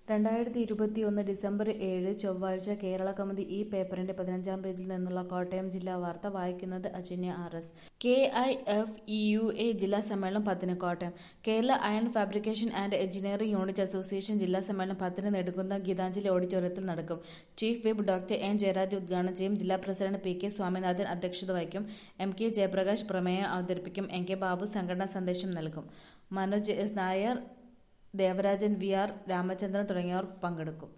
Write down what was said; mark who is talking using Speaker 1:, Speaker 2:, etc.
Speaker 1: രണ്ടായിരത്തി ഇരുപത്തിയൊന്ന് ഡിസംബർ ഏഴ് ചൊവ്വാഴ്ച കേരള കൗമുദി ഈ പേപ്പറിന്റെ പതിനഞ്ചാം പേജിൽ നിന്നുള്ള കോട്ടയം ജില്ലാ വാർത്ത വായിക്കുന്നത് Ajanya R S K I F E U A ജില്ലാ സമ്മേളനം പത്തിന് Kottayam Kerala iron fabrication and engineering unit association ജില്ലാ സമ്മേളനം പത്തിന് നെടുങ്കുന്ന ഗീതാഞ്ജലി ഓഡിറ്റോറിയത്തിൽ നടക്കും chief whip doctor N Jayaraj ഉദ്ഘാടനം ചെയ്യും ജില്ലാ പ്രസിഡന്റ് പി കെ സ്വാമിനാഥൻ അധ്യക്ഷത വഹിക്കും എം കെ ജയപ്രകാശ് പ്രമേയം അവതരിപ്പിക്കും എൻ കെ ബാബു സംഘടനാ സന്ദേശം നൽകും Manoj S Nair Devarajan V R Ramachandran തുടങ്ങിയവർ പങ്കെടുക്കും